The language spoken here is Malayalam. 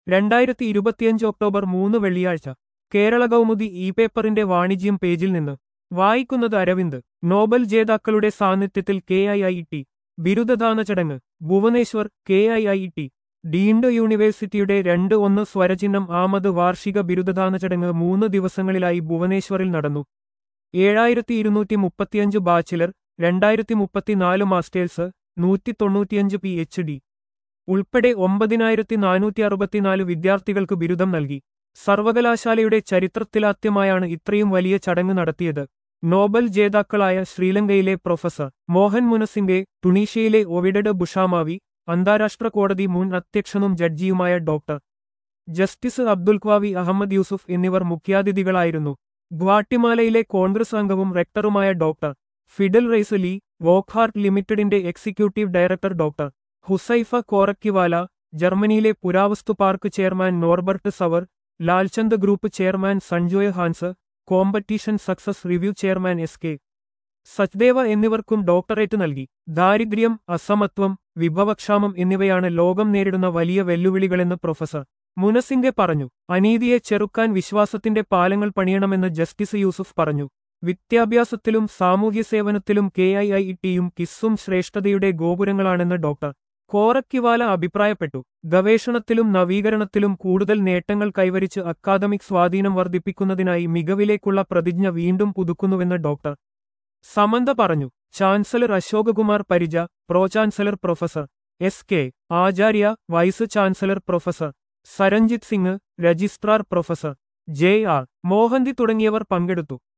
രണ്ടായിരത്തി ഇരുപത്തിയഞ്ച് ഒക്ടോബർ മൂന്ന് വെള്ളിയാഴ്ച കേരള കൗമുദി ഇ പേപ്പറിന്റെ വാണിജ്യം പേജിൽ നിന്ന് വായിക്കുന്നത് അരവിന്ദ് നോബൽ ജേതാക്കളുടെ സാന്നിധ്യത്തിൽ കെ ഐ ഐ ടി ബിരുദദാന ചടങ്ങ് Bhubaneswar K I I T deemed യൂണിവേഴ്സിറ്റിയുടെ രണ്ട് ഒന്ന് സ്വരചിഹ്നം ആമത് വാർഷിക ബിരുദദാന ചടങ്ങ് മൂന്ന് ദിവസങ്ങളിലായി ഭുവനേശ്വറിൽ നടന്നു ഏഴായിരത്തി ഇരുന്നൂറ്റി മുപ്പത്തിയഞ്ച് ബാച്ചിലർ രണ്ടായിരത്തി മുപ്പത്തിനാല് മാസ്റ്റേഴ്സ് നൂറ്റി തൊണ്ണൂറ്റിയഞ്ച് പി എച്ച് ഡി ഉൾപ്പെടെ ഒമ്പതിനായിരത്തി നാനൂറ്റി അറുപത്തിനാല് വിദ്യാർത്ഥികൾക്ക് ബിരുദം നൽകി സർവകലാശാലയുടെ ചരിത്രത്തിലാദ്യമായാണ് ഇത്രയും വലിയ ചടങ്ങ് നടത്തിയത് നോബൽ ജേതാക്കളായ ശ്രീലങ്കയിലെ പ്രൊഫസർ മോഹൻ മുനസിംഗെ ടുണീഷ്യയിലെ ഒവിഡഡ് ബുഷാമാവി അന്താരാഷ്ട്ര കോടതി മുൻ അധ്യക്ഷനും ജഡ്ജിയുമായ doctor justice Abdul Qawi Ahmed Yusuf എന്നിവർ മുഖ്യാതിഥികളായിരുന്നു ഗ്വാട്ടിമാലയിലെ കോൺഗ്രസ് അംഗവും റെക്ടറുമായ ഡോക്ടർ ഫിഡൽ റൈസലി വോക്ഹാർട്ട് ലിമിറ്റഡിന്റെ executive director doctor Huzaifa Khorakiwala ജർമ്മനിയിലെ പുരാവസ്തു park chairman Norbert Sauer Lalchand group chairman Sanjoy Hans competition success review chairman S K Sachdeva എന്നിവർക്കും ഡോക്ടറേറ്റ് നൽകി ദാരിദ്ര്യം അസമത്വം വിഭവക്ഷാമം എന്നിവയാണ് ലോകം നേരിടുന്ന വലിയ വെല്ലുവിളികളെന്ന് പ്രൊഫസർ മുനസിംഗെ പറഞ്ഞു അനീതിയെ ചെറുക്കാൻ വിശ്വാസത്തിന്റെ പാലങ്ങൾ പണിയണമെന്ന് ജസ്റ്റിസ് യൂസുഫ് പറഞ്ഞു വിദ്യാഭ്യാസത്തിലും സാമൂഹ്യ സേവനത്തിലും കെ ഐ ഐ ടിയും കിസ്സും ശ്രേഷ്ഠതയുടെ ഗോപുരങ്ങളാണെന്ന് ഡോക്ടർ കോറക്കിവാല അഭിപ്രായപ്പെട്ടു ഗവേഷണത്തിലും നവീകരണത്തിലും കൂടുതൽ നേട്ടങ്ങൾ കൈവരിച്ച് അക്കാദമിക് സ്വാധീനം വർദ്ധിപ്പിക്കുന്നതിനായി മികവിലേക്കുള്ള പ്രതിജ്ഞ വീണ്ടും പുതുക്കുന്നുവെന്ന് ഡോക്ടർ സമന്ത പറഞ്ഞു chancellor Ashokakumar Parija pro chancellor professor S K Acharya vice chancellor professor Saranjit Singh registrar professor J R Mohanty തുടങ്ങിയവർ പങ്കെടുത്തു